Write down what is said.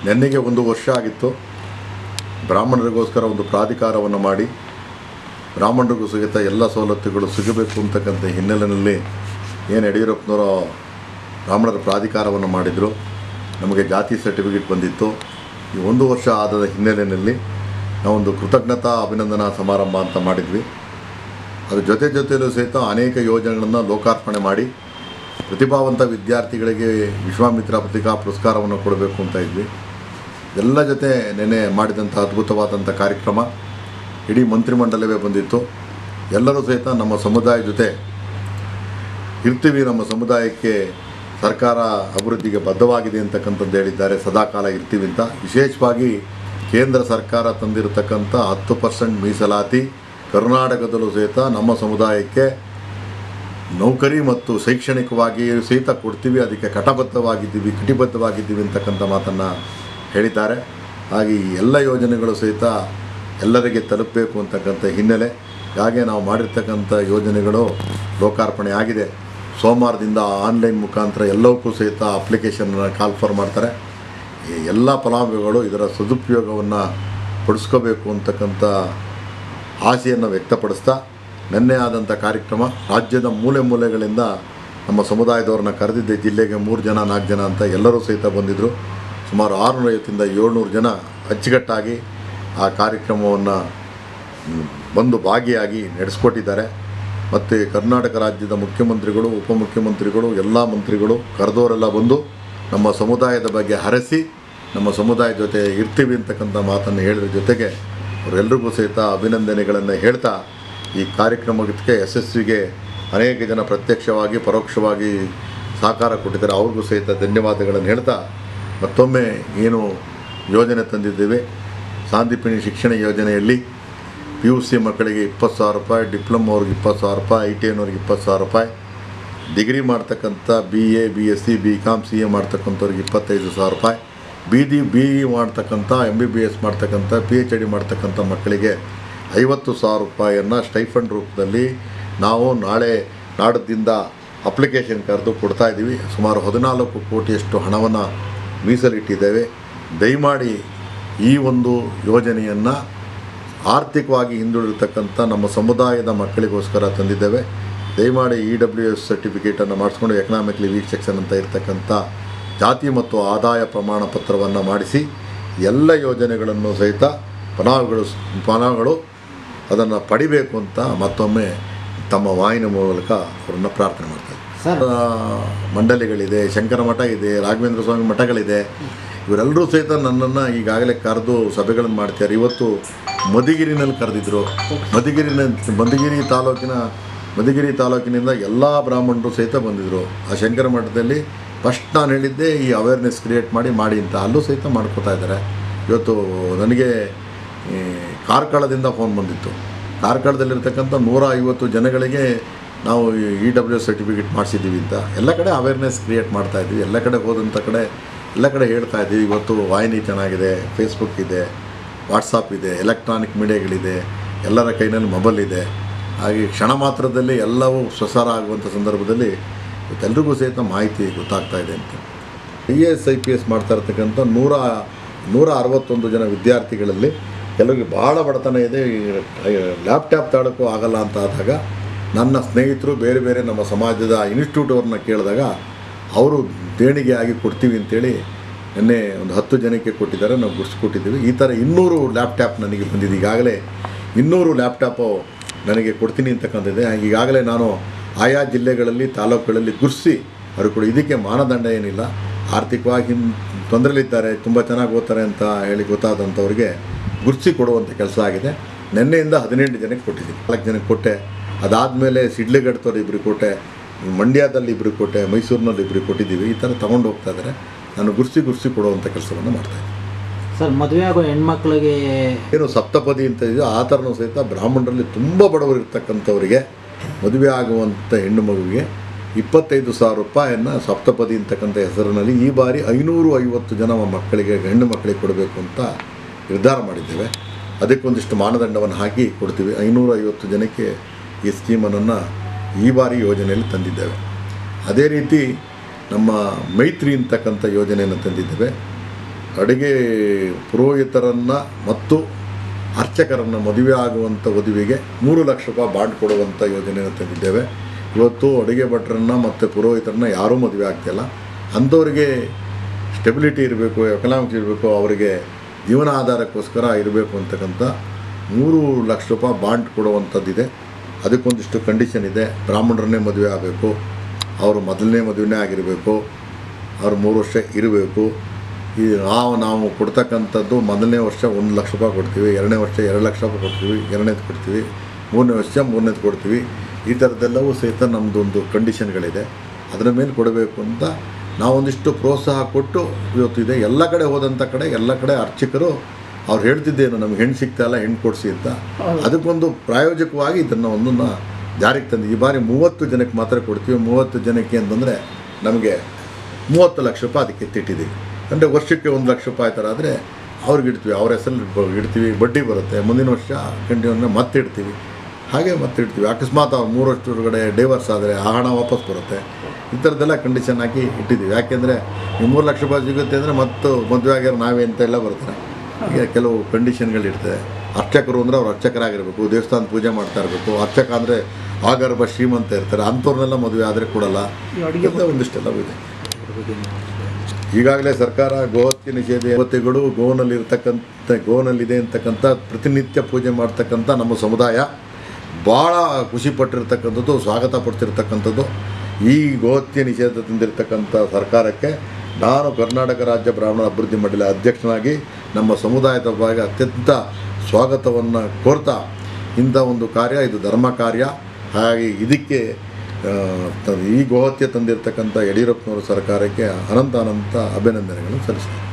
ನೆನ್ನೆಗೆ ಒಂದು ವರ್ಷ ಆಗಿತ್ತು ಬ್ರಾಹ್ಮಣರಿಗೋಸ್ಕರ ಒಂದು ಪ್ರಾಧಿಕಾರವನ್ನು ಮಾಡಿ ಬ್ರಾಹ್ಮಣರಿಗೂ ಸಹಿತ ಎಲ್ಲ ಸವಲತ್ತುಗಳು ಸಿಗಬೇಕು ಅಂತಕ್ಕಂಥ ಹಿನ್ನೆಲೆಯಲ್ಲಿ ಏನು ಯಡಿಯೂರಪ್ಪನವರು ಬ್ರಾಹ್ಮಣರ ಪ್ರಾಧಿಕಾರವನ್ನು ಮಾಡಿದರು ನಮಗೆ ಜಾತಿ ಸರ್ಟಿಫಿಕೇಟ್ ಬಂದಿತ್ತು ಈ ಒಂದು ವರ್ಷ ಆದ ಹಿನ್ನೆಲೆಯಲ್ಲಿ ನಾವೊಂದು ಕೃತಜ್ಞತಾ ಅಭಿನಂದನಾ ಸಮಾರಂಭ ಅಂತ ಮಾಡಿದ್ವಿ ಅದ್ರ ಜೊತೆ ಜೊತೆಯಲ್ಲೂ ಸಹಿತ ಅನೇಕ ಯೋಜನೆಗಳನ್ನು ಲೋಕಾರ್ಪಣೆ ಮಾಡಿ ಪ್ರತಿಭಾವಂತ ವಿದ್ಯಾರ್ಥಿಗಳಿಗೆ ವಿಶ್ವಾಮಿತ್ರ ಪತ್ರಿಕಾ ಪುರಸ್ಕಾರವನ್ನು ಕೊಡಬೇಕು ಅಂತ ಇದ್ವಿ ಎಲ್ಲ ಜೊತೆ ನೆನೆ ಮಾಡಿದಂಥ ಅದ್ಭುತವಾದಂಥ ಕಾರ್ಯಕ್ರಮ ಇಡೀ ಮಂತ್ರಿಮಂಡಲವೇ ಬಂದಿತ್ತು ಎಲ್ಲರೂ ಸಹಿತ ನಮ್ಮ ಸಮುದಾಯ ಜೊತೆ ಇರ್ತೀವಿ ನಮ್ಮ ಸಮುದಾಯಕ್ಕೆ ಸರ್ಕಾರ ಅಭಿವೃದ್ಧಿಗೆ ಬದ್ಧವಾಗಿದೆ ಅಂತಕ್ಕಂಥದ್ದು ಹೇಳಿದ್ದಾರೆ ಸದಾಕಾಲ ಇರ್ತೀವಿ ಅಂತ ವಿಶೇಷವಾಗಿ ಕೇಂದ್ರ ಸರ್ಕಾರ ತಂದಿರತಕ್ಕಂಥ ಹತ್ತು ಪರ್ಸೆಂಟ್ ಮೀಸಲಾತಿ ಕರ್ನಾಟಕದಲ್ಲೂ ಸಹಿತ ನಮ್ಮ ಸಮುದಾಯಕ್ಕೆ ನೌಕರಿ ಮತ್ತು ಶೈಕ್ಷಣಿಕವಾಗಿ ಸಹಿತ ಕೊಡ್ತೀವಿ ಅದಕ್ಕೆ ಕಟಬದ್ಧವಾಗಿದ್ದೀವಿ ಕಟಿಬದ್ಧವಾಗಿದ್ದೀವಿ ಅಂತಕ್ಕಂಥ ಮಾತನ್ನು ಹೇಳಿದ್ದಾರೆ ಹಾಗೆ ಈ ಎಲ್ಲ ಯೋಜನೆಗಳು ಸಹಿತ ಎಲ್ಲರಿಗೆ ತಲುಪಬೇಕು ಅಂತಕ್ಕಂಥ ಹಿನ್ನೆಲೆ ಹಾಗೆ ನಾವು ಮಾಡಿರ್ತಕ್ಕಂಥ ಯೋಜನೆಗಳು ಲೋಕಾರ್ಪಣೆ ಆಗಿದೆ ಸೋಮವಾರದಿಂದ ಆನ್ಲೈನ್ ಮುಖಾಂತರ ಎಲ್ಲವಕ್ಕೂ ಸಹಿತ ಅಪ್ಲಿಕೇಶನ್ನ ಕಾಲ್ಫರ್ ಮಾಡ್ತಾರೆ ಈ ಎಲ್ಲ ಫಲಾನುಭವಿಗಳು ಇದರ ಸದುಪಯೋಗವನ್ನು ಪಡಿಸ್ಕೋಬೇಕು ಅಂತಕ್ಕಂಥ ಆಸೆಯನ್ನು ವ್ಯಕ್ತಪಡಿಸ್ತಾ ನಿನ್ನೆ ಆದಂಥ ಕಾರ್ಯಕ್ರಮ ರಾಜ್ಯದ ಮೂಲೆ ಮೂಲೆಗಳಿಂದ ನಮ್ಮ ಸಮುದಾಯದವ್ರನ್ನ ಕರೆದಿದ್ದೆ ಜಿಲ್ಲೆಗೆ ಮೂರು ಜನ ನಾಲ್ಕು ಜನ ಅಂತ ಎಲ್ಲರೂ ಸಹಿತ ಬಂದಿದ್ದರು ಸುಮಾರು ಆರುನೂರೈವತ್ತಿಂದ ಏಳ್ನೂರು ಜನ ಅಚ್ಚುಕಟ್ಟಾಗಿ ಆ ಕಾರ್ಯಕ್ರಮವನ್ನು ಮ್, ಬಂದು ಭಾಗಿಯಾಗಿ ನಡೆಸ್ಕೊಟ್ಟಿದ್ದಾರೆ ಮತ್ತು ಕರ್ನಾಟಕ ರಾಜ್ಯದ ಮುಖ್ಯಮಂತ್ರಿಗಳು ಉಪಮುಖ್ಯಮಂತ್ರಿಗಳು ಎಲ್ಲ ಮಂತ್ರಿಗಳು ಕರೆದವರೆಲ್ಲ ಬಂದು ನಮ್ಮ ಸಮುದಾಯದ ಬಗ್ಗೆ ಹರಸಿ ನಮ್ಮ ಸಮುದಾಯದ ಜೊತೆ ಇರ್ತೀವಿ ಅಂತಕ್ಕಂಥ ಮಾತನ್ನು ಹೇಳಿದ್ರ ಜೊತೆಗೆ ಅವರೆಲ್ಲರಿಗೂ ಸಹಿತ ಅಭಿನಂದನೆಗಳನ್ನು ಹೇಳ್ತಾ ಈ ಕಾರ್ಯಕ್ರಮಕ್ಕೆ ಯಶಸ್ವಿಗೆ ಅನೇಕ ಜನ ಪ್ರತ್ಯಕ್ಷವಾಗಿ ಪರೋಕ್ಷವಾಗಿ ಸಹಕಾರ ಕೊಟ್ಟಿದ್ದಾರೆ ಅವ್ರಿಗೂ ಸಹಿತ ಧನ್ಯವಾದಗಳನ್ನು ಹೇಳ್ತಾ ಮತ್ತೊಮ್ಮೆ ಏನು ಯೋಜನೆ ತಂದಿದ್ದೇವೆ ಸಾಂದೀಪಿನಿ ಶಿಕ್ಷಣ ಯೋಜನೆಯಲ್ಲಿ ಪಿ ಯು ಸಿ ಮಕ್ಕಳಿಗೆ ಇಪ್ಪತ್ತು ಸಾವಿರ ರೂಪಾಯಿ ಡಿಪ್ಲೊಮಾ ಅವ್ರಿಗೆ ಇಪ್ಪತ್ತು ಸಾವಿರ ರೂಪಾಯಿ ಐ ಟಿ ಐನವ್ರಿಗೆ ಇಪ್ಪತ್ತು ಸಾವಿರ ರೂಪಾಯಿ ಡಿಗ್ರಿ ಮಾಡ್ತಕ್ಕಂಥ B A B S C B com C A ಮಾಡ್ತಕ್ಕಂಥವ್ರಿಗೆ ಇಪ್ಪತ್ತೈದು ಸಾವಿರ ರೂಪಾಯಿ ಬಿ ಡಿ ಬಿ ಇ ಮಾಡ್ತಕ್ಕಂಥ ಎಮ್ ಬಿ ಬಿ ಎಸ್ ಮಾಡ್ತಕ್ಕಂಥ ಪಿ ಎಚ್ ಡಿ ಮಾಡ್ತಕ್ಕಂಥ ಮಕ್ಕಳಿಗೆ ಐವತ್ತು ಸಾವಿರ ರೂಪಾಯಿಯನ್ನು ಸ್ಟೈಫಂಡ್ ರೂಪದಲ್ಲಿ ನಾವು ನಾಳೆ ನಾಡದಿಂದ ಅಪ್ಲಿಕೇಶನ್ ಕರೆದು ಕೊಡ್ತಾ ಇದ್ದೀವಿ ಸುಮಾರು ಹದಿನಾಲ್ಕು ಕೋಟಿಯಷ್ಟು ಹಣವನ್ನು ಮೀಸಲಿಟ್ಟಿದ್ದೇವೆ ದಯಮಾಡಿ ಈ ಒಂದು ಯೋಜನೆಯನ್ನು ಆರ್ಥಿಕವಾಗಿ ಹಿಂದುಳಿರ್ತಕ್ಕಂಥ ನಮ್ಮ ಸಮುದಾಯದ ಮಕ್ಕಳಿಗೋಸ್ಕರ ತಂದಿದ್ದೇವೆ ದಯಮಾಡಿ ಇ ಡಬ್ಲ್ಯೂ ಎಸ್ ಸರ್ಟಿಫಿಕೇಟನ್ನು ಮಾಡಿಸ್ಕೊಂಡು ಎಕನಾಮಿಕ್ಲಿ ವೀಕ್ ಸೆಕ್ಷನ್ ಅಂತ ಇರ್ತಕ್ಕಂಥ ಜಾತಿ ಮತ್ತು ಆದಾಯ ಪ್ರಮಾಣ ಪತ್ರವನ್ನು ಮಾಡಿಸಿ ಎಲ್ಲ ಯೋಜನೆಗಳನ್ನು ಸಹಿತ ಫಲಾನುಗಳು ಫಲಾನುಗಳು ಅದನ್ನು ಪಡಿಬೇಕು ಅಂತ ಮತ್ತೊಮ್ಮೆ ತಮ್ಮ ವಾಹಿನಿ ಮೂಲಕ ಅವರನ್ನು ಪ್ರಾರ್ಥನೆ ಮಾಡ್ತಾರೆ ಸರ್ ಆ, ಮಂಡಳಿಗಳಿದೆ ಶಂಕರ ಮಠ ಇದೆ ರಾಘವೇಂದ್ರ ಸ್ವಾಮಿ ಮಠಗಳಿದೆ ಇವರೆಲ್ಲರೂ ಸಹಿತ ನನ್ನನ್ನು ಈಗಾಗಲೇ ಕರೆದು ಸಭೆಗಳನ್ನು ಮಾಡ್ತಾರೆ ಇವತ್ತು ಮಧುಗಿರಿನಲ್ಲಿ ಕರೆದಿದ್ರು ಮಧುಗಿರಿನ ಮಧುಗಿರಿ ತಾಲೂಕಿನ ಮಧುಗಿರಿ ತಾಲೂಕಿನಿಂದ ಎಲ್ಲ ಬ್ರಾಹ್ಮಣರು ಸಹಿತ ಬಂದಿದ್ದರು ಆ ಶಂಕರ ಮಠದಲ್ಲಿ ಫಸ್ಟ್ ನಾನು ಹೇಳಿದ್ದೆ ಈ ಅವೇರ್ನೆಸ್ ಕ್ರಿಯೇಟ್ ಮಾಡಿ ಮಾಡಿ ಅಂತ ಅಲ್ಲೂ ಸಹಿತ ಮಾಡ್ಕೋತಾ ಇದ್ದಾರೆ ಇವತ್ತು ನನಗೆ ಈ ಕಾರ್ಕಳದಿಂದ ಫೋನ್ ಬಂದಿತ್ತು ಕಾರ್ಕಳದಲ್ಲಿರ್ತಕ್ಕಂಥ ನೂರ ಐವತ್ತು ಜನಗಳಿಗೆ ನಾವು ಇ ಡಬ್ಲ್ಯೂ ಸರ್ಟಿಫಿಕೇಟ್ ಮಾಡಿಸಿದ್ದೀವಿ ಅಂತ ಎಲ್ಲ ಕಡೆ ಅವೇರ್ನೆಸ್ ಕ್ರಿಯೇಟ್ ಮಾಡ್ತಾ ಇದ್ದೀವಿ ಎಲ್ಲ ಕಡೆ ಹೋದಂಥ ಕಡೆ ಎಲ್ಲ ಕಡೆ ಹೇಳ್ತಾ ಇದ್ದೀವಿ ಇವತ್ತು ವಾಹಿನಿ ಚೆನ್ನಾಗಿದೆ ಫೇಸ್ಬುಕ್ ಇದೆ ವಾಟ್ಸಪ್ ಇದೆ ಎಲೆಕ್ಟ್ರಾನಿಕ್ ಮೀಡಿಯಾಗಳಿದೆ ಎಲ್ಲರ ಕೈನಲ್ಲಿ ಮೊಬೈಲ್ ಇದೆ ಹಾಗೆ ಕ್ಷಣ ಮಾತ್ರದಲ್ಲಿ ಎಲ್ಲವೂ ಸ್ವಸಾರ ಆಗುವಂಥ ಸಂದರ್ಭದಲ್ಲಿ ಇವತ್ತೆಲ್ರಿಗೂ ಸಹಿತ ಮಾಹಿತಿ ಗೊತ್ತಾಗ್ತಾ ಇದೆ ಅಂತ I A S I P S ಮಾಡ್ತಾ ಇರ್ತಕ್ಕಂಥ ನೂರ ನೂರ ಅರವತ್ತೊಂದು ಜನ ವಿದ್ಯಾರ್ಥಿಗಳಲ್ಲಿ ಕೆಲವರಿಗೆ ಭಾಳ ಬಡತನ ಇದೆ ಲ್ಯಾಪ್ಟಾಪ್ ತಾಳೋಕ್ಕೂ ಆಗಲ್ಲ ಅಂತ ಆದಾಗ ನನ್ನ ಸ್ನೇಹಿತರು ಬೇರೆ ಬೇರೆ ನಮ್ಮ ಸಮಾಜದ ಇನ್ಸ್ಟಿಟ್ಯೂಟ್ ಅವ್ರನ್ನ ಕೇಳಿದಾಗ ಅವರು ದೇಣಿಗೆ ಆಗಿ ಕೊಡ್ತೀವಿ ಅಂತೇಳಿ ನಿನ್ನೆ ಒಂದು ಹತ್ತು ಜನಕ್ಕೆ ಕೊಟ್ಟಿದ್ದಾರೆ ನಾವು ಗುರ್ಸ್ಕೊಟ್ಟಿದ್ದೀವಿ ಈ ಥರ ಇನ್ನೂರು ಲ್ಯಾಪ್ಟಾಪ್ ನನಗೆ ಬಂದಿದೆ ಈಗಾಗಲೇ ಇನ್ನೂರು ಲ್ಯಾಪ್ಟಾಪು ನನಗೆ ಕೊಡ್ತೀನಿ ಅಂತಕ್ಕಂಥದ್ದೆ ಈಗಾಗಲೇ ನಾನು ಆಯಾ ಜಿಲ್ಲೆಗಳಲ್ಲಿ ತಾಲೂಕುಗಳಲ್ಲಿ ಗುರ್ಸಿ ಅವರು ಕೂಡ ಇದಕ್ಕೆ ಮಾನದಂಡ ಏನಿಲ್ಲ ಆರ್ಥಿಕವಾಗಿ ಹಿನ್ ತೊಂದರೆಲಿದ್ದಾರೆ ತುಂಬ ಚೆನ್ನಾಗಿ ಓದ್ತಾರೆ ಅಂತ ಹೇಳಿ ಗೊತ್ತಾದಂಥವ್ರಿಗೆ ಗುರ್ಸಿ ಕೊಡುವಂಥ ಕೆಲಸ ಆಗಿದೆ ನಿನ್ನೆಯಿಂದ ಹದಿನೆಂಟು ಜನಕ್ಕೆ ಕೊಟ್ಟಿದ್ದೀನಿ ನಾಲ್ಕು ಜನಕ್ಕೆ ಕೊಟ್ಟೆ ಅದಾದಮೇಲೆ ಸಿಡ್ಲಿಗಡ್ತವ್ರು ಇಬ್ಬರಿಗೆ ಕೊಟ್ಟೆ ಮಂಡ್ಯದಲ್ಲಿ ಇಬ್ಬರಿಗೆ ಕೊಟ್ಟೆ ಮೈಸೂರಿನಲ್ಲಿ ಇಬ್ಬರಿಗೆ ಕೊಟ್ಟಿದ್ದೀವಿ ಈ ಥರ ತೊಗೊಂಡು ಹೋಗ್ತಾ ಇದ್ದಾರೆ ನಾನು ಗುರ್ಸಿ ಗುರ್ಸಿ ಕೊಡುವಂಥ ಕೆಲಸವನ್ನು ಮಾಡ್ತಾಯಿದ್ದೀನಿ ಸರ್ ಮದುವೆ ಆಗೋ ಹೆಣ್ಮಕ್ಳಿಗೆ ಏನು ಸಪ್ತಪದಿ ಅಂತ ಇದೆಯೋ ಆ ಥರನೂ ಸಹಿತ ಬ್ರಾಹ್ಮಣರಲ್ಲಿ ತುಂಬ ಬಡವರು ಇರ್ತಕ್ಕಂಥವರಿಗೆ ಮದುವೆ ಆಗುವಂಥ ಹೆಣ್ಣು ಮಗುವಿಗೆ ಇಪ್ಪತ್ತೈದು ಸಾವಿರ ರೂಪಾಯಿಯನ್ನು ಸಪ್ತಪದಿ ಅಂತಕ್ಕಂಥ ಹೆಸರಿನಲ್ಲಿ ಈ ಬಾರಿ ಐನೂರು ಐವತ್ತು ಜನ ಮಕ್ಕಳಿಗೆ ಹೆಣ್ಣು ಮಕ್ಕಳಿಗೆ ಕೊಡಬೇಕು ಅಂತ ನಿರ್ಧಾರ ಮಾಡಿದ್ದೇವೆ ಅದಕ್ಕೊಂದಿಷ್ಟು ಮಾನದಂಡವನ್ನು ಹಾಕಿ ಕೊಡ್ತೀವಿ ಐನೂರು ಐವತ್ತು ಜನಕ್ಕೆ ಈ ಸ್ಕೀಮನ್ನು ಈ ಬಾರಿ ಯೋಜನೆಯಲ್ಲಿ ತಂದಿದ್ದೇವೆ ಅದೇ ರೀತಿ ನಮ್ಮ ಮೈತ್ರಿ ಅಂತಕ್ಕಂಥ ಯೋಜನೆಯನ್ನು ತಂದಿದ್ದೇವೆ ಅಡುಗೆ ಪುರೋಹಿತರನ್ನು ಮತ್ತು ಅರ್ಚಕರನ್ನು ಮದುವೆ ಆಗುವಂಥ ವಧುವಿಗೆ ಮೂರು ಲಕ್ಷ ರೂಪಾಯಿ ಬಾಂಡ್ ಕೊಡುವಂಥ ಯೋಜನೆಯನ್ನು ತಂದಿದ್ದೇವೆ ಇವತ್ತು ಅಡುಗೆ ಭಟ್ರನ್ನ ಮತ್ತು ಪುರೋಹಿತರನ್ನ ಯಾರೂ ಮದುವೆ ಆಗ್ತಿಲ್ಲ ಅಂಥವ್ರಿಗೆ ಸ್ಟೆಬಿಲಿಟಿ ಇರಬೇಕು ಎಕನಾಮಿಕ್ಸ್ ಇರಬೇಕು ಅವರಿಗೆ ಜೀವನ ಆಧಾರಕ್ಕೋಸ್ಕರ ಇರಬೇಕು ಅಂತಕ್ಕಂಥ ಮೂರು ಲಕ್ಷ ರೂಪಾಯಿ ಬಾಂಡ್ ಕೊಡುವಂಥದ್ದಿದೆ ಅದಕ್ಕೊಂದಿಷ್ಟು ಕಂಡೀಷನ್ ಇದೆ ಬ್ರಾಹ್ಮಣರನ್ನೇ ಮದುವೆ ಆಗಬೇಕು ಅವರು ಮೊದಲನೇ ಮದುವೆನೇ ಆಗಿರಬೇಕು ಅವ್ರು ಮೂರು ವರ್ಷ ಇರಬೇಕು ಈ ನಾವು ನಾವು ಕೊಡ್ತಕ್ಕಂಥದ್ದು ಮೊದಲನೇ ವರ್ಷ ಒಂದು ಲಕ್ಷ ರೂಪಾಯಿ ಕೊಡ್ತೀವಿ ಎರಡನೇ ವರ್ಷ ಎರಡು ಲಕ್ಷ ರೂಪಾಯಿ ಕೊಡ್ತೀವಿ ಎರಡನೇದು ಕೊಡ್ತೀವಿ ಮೂರನೇ ವರ್ಷ ಮೂರನೇದು ಕೊಡ್ತೀವಿ ಈ ಥರದ್ದೆಲ್ಲವೂ ಸಹಿತ ನಮ್ಮದೊಂದು ಕಂಡೀಷನ್ಗಳಿದೆ ಅದರ ಮೇಲೆ ಕೊಡಬೇಕು ಅಂತ ನಾವೊಂದಿಷ್ಟು ಪ್ರೋತ್ಸಾಹ ಕೊಟ್ಟು ಇವತ್ತಿದೆ ಎಲ್ಲ ಕಡೆ ಹೋದಂಥ ಕಡೆ ಎಲ್ಲ ಕಡೆ ಅರ್ಚಕರು ಅವ್ರು ಹೇಳ್ತಿದ್ದೇನು ನಮ್ಗೆ ಹೆಣ್ಣು ಸಿಗ್ತಾ ಇಲ್ಲ ಹೆಣ್ಣು ಕೊಡಿಸಿ ಅಂತ ಅದಕ್ಕೊಂದು ಪ್ರಾಯೋಜಕವಾಗಿ ಇದನ್ನು ಒಂದನ್ನು ಜಾರಿಗೆ ತಂದು ಈ ಬಾರಿ ಮೂವತ್ತು ಜನಕ್ಕೆ ಮಾತ್ರ ಕೊಡ್ತೀವಿ ಮೂವತ್ತು ಜನಕ್ಕೆ ಅಂತಂದರೆ ನಮಗೆ ಮೂವತ್ತು ಲಕ್ಷ ರೂಪಾಯಿ ಅದಕ್ಕೆ ತಿಟ್ಟಿದ್ದೀವಿ ಅಂದರೆ ವರ್ಷಕ್ಕೆ ಒಂದು ಲಕ್ಷ ರೂಪಾಯಿ ಥರ ಆದರೆ ಅವ್ರಿಗೆ ಇಡ್ತೀವಿ ಅವ್ರ ಹೆಸರಲ್ಲಿ ಇಡ್ತೀವಿ ಬಡ್ಡಿ ಬರುತ್ತೆ ಮುಂದಿನ ವರ್ಷ ಕಂಟಿನ್ಯೂ ಮತ್ತೆ ಇಡ್ತೀವಿ ಹಾಗೆ ಮತ್ತೆ ಇಡ್ತೀವಿ ಅಕಸ್ಮಾತ್ ಅವ್ರು ಮೂರು ವರ್ಷದೊಳಗಡೆ ಡೈವರ್ಸ್ ಆದರೆ ಆ ಹಣ ವಾಪಸ್ ಬರುತ್ತೆ ಈ ಥರದ್ದೆಲ್ಲ ಕಂಡೀಷನ್ ಹಾಕಿ ಇಟ್ಟಿದ್ದೀವಿ ಯಾಕೆಂದರೆ ಈ ಮೂರು ಲಕ್ಷ ರೂಪಾಯಿ ಸಿಗುತ್ತೆ ಅಂದರೆ ಮತ್ತು ಮದುವೆ ಆಗ್ಯಾರ ನಾವೇ ಅಂತೆಲ್ಲ ಬರ್ತಾರೆ ಈಗ ಕೆಲವು ಕಂಡೀಷನ್ಗಳಿರ್ತದೆ ಅರ್ಚಕರು ಅಂದರೆ ಅವ್ರು ಅರ್ಚಕರಾಗಿರಬೇಕು ದೇವಸ್ಥಾನ ಪೂಜೆ ಮಾಡ್ತಾ ಇರಬೇಕು ಅರ್ಚಕ ಅಂದರೆ ಆಗರ್ಭ ಶ್ರೀಮಂತ ಇರ್ತಾರೆ ಅಂಥವ್ರನ್ನೆಲ್ಲ ಮದುವೆ ಆದರೆ ಕೊಡಲ್ಲ ಇಂಥ ಒಂದಿಷ್ಟೆಲ್ಲ ಇದೆ ಈಗಾಗಲೇ ಸರ್ಕಾರ ಗೋಹತ್ಯೆ ನಿಷೇಧ ದೇವತೆಗಳು ಗೋನಲ್ಲಿ ಇರ್ತಕ್ಕಂಥ ಗೋನಲ್ಲಿದೆ ಅಂತಕ್ಕಂಥ ಪ್ರತಿನಿತ್ಯ ಪೂಜೆ ಮಾಡ್ತಕ್ಕಂಥ ನಮ್ಮ ಸಮುದಾಯ ಭಾಳ ಖುಷಿ ಪಟ್ಟಿರ್ತಕ್ಕಂಥದ್ದು ಸ್ವಾಗತ ಪಡ್ತಿರ್ತಕ್ಕಂಥದ್ದು ಈ ಗೋಹತ್ಯೆ ನಿಷೇಧ ತಂದಿರತಕ್ಕಂಥ ಸರ್ಕಾರಕ್ಕೆ ನಾನು ಕರ್ನಾಟಕ ರಾಜ್ಯ ಬ್ರಾಹ್ಮಣ ಅಭಿವೃದ್ಧಿ ಮಂಡಳಿ ಅಧ್ಯಕ್ಷನಾಗಿ ನಮ್ಮ ಸಮುದಾಯದ ಭಾಗ ಅತ್ಯಂತ ಸ್ವಾಗತವನ್ನು ಕೋರ್ತಾ ಇಂಥ ಒಂದು ಕಾರ್ಯ ಇದು ಧರ್ಮ ಕಾರ್ಯ ಹಾಗೆ ಇದಕ್ಕೆ ಆ, ತ- ಈ ಗೋಹತ್ಯೆ ತಂದಿರತಕ್ಕಂಥ ಯಡಿಯೂರಪ್ಪನವರ ಸರ್ಕಾರಕ್ಕೆ ಅನಂತ ಅನಂತ ಅಭಿನಂದನೆಗಳನ್ನು ಸಲ್ಲಿಸ್ತೀನಿ